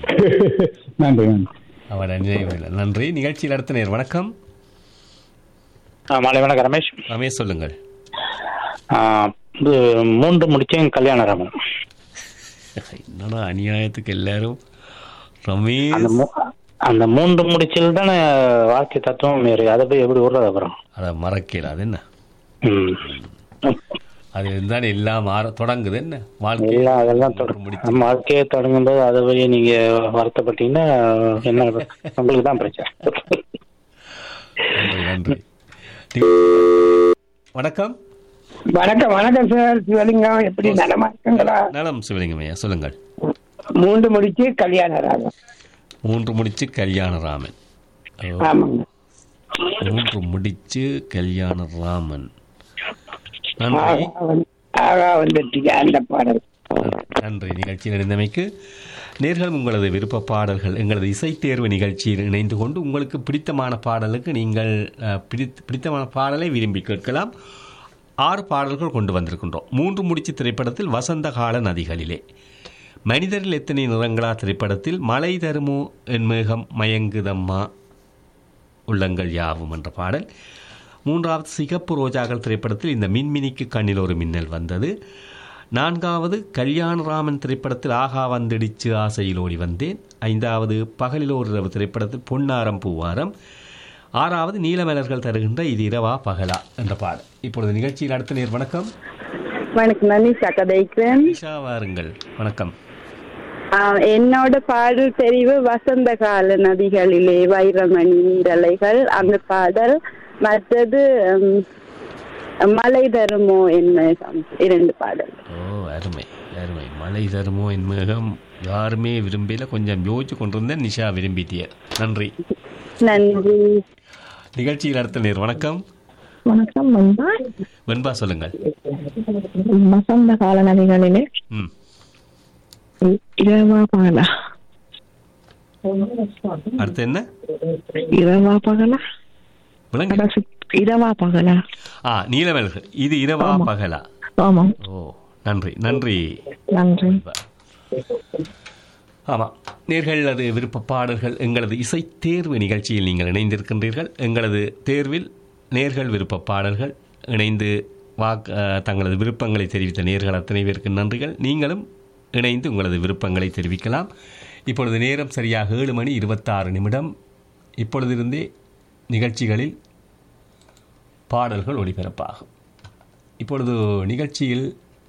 நன்றி நன்றி அவட நினைவில் நன்றி நிகழ்ச்சியில் அடுத்த நேர் வணக்கம் ஆ, மாலை வணக்கம் ரமேஷ் ரமேஷ் சொல்லுங்கள் ஆ, இது மூன்று முடிச்சேன் கல்யாணராமன் என்னடா அநியாயத்துக்கு எல்லாரும் அந்த ரமேஷ் மூ- அந்த மூன்று முடிச்சில் தானே வாழ்க்கை தத்துவம் இருக்கு அதை போய் எப்படி விடுறது அப்புறம் அதை மறக்கல அது என்ன ம். அது இருந்தால் எல்லாம் மாற தொடங்குது என்ன வாழ்க்கை எல்லாம் அதெல்லாம் மூன்று முடிச்சு. நம்ம வாழ்க்கையை தொடங்கும் போது அதை போய் நீங்க வருத்தப்பட்டீங்கன்னா என்ன உங்களுக்கு தான் பிரச்சனை நன்றி நன்றி வணக்கம் வணக்கம் வணக்கம் சார் சிவலிங்கம் எப்படி நலமா இருக்குங்களா நலம் சிவலிங்கம் ஐயா சொல்லுங்கள் மூன்று முடிச்சு கல்யாண ராகம் மூன்று முடிச்சு கல்யாணராமன் ஓ, ஆமாங்க மூன்று முடிச்சு கல்யாணராமன் நன்றி ஆகா வந்து- ஆகா வந்துட்டீங்க அந்த பாடல் நன்றி நிகழ்ச்சியில் இருந்தமைக்கு நேர்கள் உங்களது விருப்ப பாடல்கள் எங்களது இசைத்தேர்வு நிகழ்ச்சியில் இணைந்து கொண்டு உங்களுக்கு பிடித்தமான பாடலுக்கு நீங்கள் அஹ், பிடித்த பிடித்தமான பாடலை விரும்பி கேட்கலாம் ஆறு பாடல்கள் கொண்டு வந்திருக்கின்றோம் மூன்று முடிச்சு திரைப்படத்தில் வசந்த கால நதிகளிலே மனிதரில் எத்தனை நிறங்களா திரைப்படத்தில் மலை தருமோ என் மேகம் மயங்குதம்மா உள்ளங்கள் யாவும் என்ற பாடல் மூன்றாவது சிகப்பு ரோஜாக்கள் திரைப்படத்தில் இந்த மின்மினிக்கு கண்ணில் ஒரு மின்னல் வந்தது நான்காவது கல்யாணராமன் திரைப்படத்தில் ஆகா வந்திடிச்சு ஆசையில் ஓடி வந்தேன் ஐந்தாவது பகலில் ஒரு இரவு திரைப்படத்தில் பொன்னாரம் பூவாரம் ஆறாவது நீலமலர்கள் தருகின்ற இது இரவா பகலா என்ற பாடல் இப்பொழுது நிகழ்ச்சியில் அடுத்த நேர் வணக்கம் வணக்கம் நான் நிஷா கதைக்கிறேன் நிஷா வாருங்கள் வணக்கம் ஆஹ் என்னோட பாடல் தெரிவு வசந்த கால நதிகளிலே வைரமணி நீரலைகள் அந்த பாடல் மற்றது உம், மலை தருமோ என்ன இரண்டு பாடல் ஓ அருமை அருமை மலை தருமோ என் மேகம் யாருமே விரும்பல கொஞ்சம் யோசிச்சு கொண்டிருந்தேன் நிஷா விரும்பிட்டிய நன்றி நன்றி நிகழ்ச்சியில் அடுத்த நேர் வணக்கம் வணக்கம் முன்பா வெண்பா சொல்லுங்கள் வசந்த கால நதிகளிலே ம் இரவா பகலா அடுத்து என்ன இரவா பகலா விளங்க கடைசி இரவா பகலா ஆ நீலமலர்கள் இது இரவா பகலா ஆமாம் ஓ நன்றி நன்றி நன்றி ஆமாம் நேர்கள் அது விருப்ப பாடல்கள் எங்களது இசை தேர்வு நிகழ்ச்சியில் நீங்கள் இணைந்திருக்கின்றீர்கள் எங்களது தேர்வில் நேர்கள் விருப்ப பாடல்கள் இணைந்து வாக் அஹ், தங்களது விருப்பங்களை தெரிவித்த நேர்கள் அத்தனை பேருக்கு நன்றிகள் நீங்களும் இணைந்து உங்களது விருப்பங்களை தெரிவிக்கலாம் இப்பொழுது நேரம் சரியாக ஏழு மணி இருபத்தாறு நிமிடம் இப்பொழுதிருந்தே நிகழ்ச்சிகளில் பாடல்கள் ஒளிபரப்பாகும் இப்பொழுது நிகழ்ச்சியில்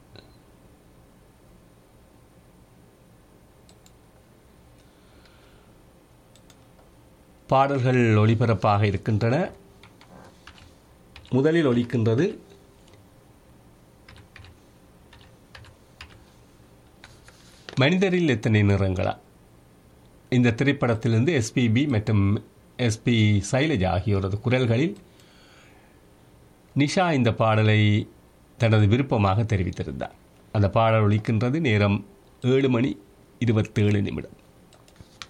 பாடல்கள் ஒளிபரப்பாக இருக்கின்றன முதலில் ஒலிக்கின்றது மனிதரில் எத்தனை நிறங்களா இந்த திரைப்படத்திலிருந்து எஸ்பிபி மற்றும் எஸ்பி சைலஜா ஆகியோரது குரல்களில் நிஷா இந்த பாடலை தனது விருப்பமாக தெரிவித்திருந்தார் அந்த பாடல் ஒலிக்கின்றது நேரம் ஏழு மணி இருபத்தேழு நிமிடம்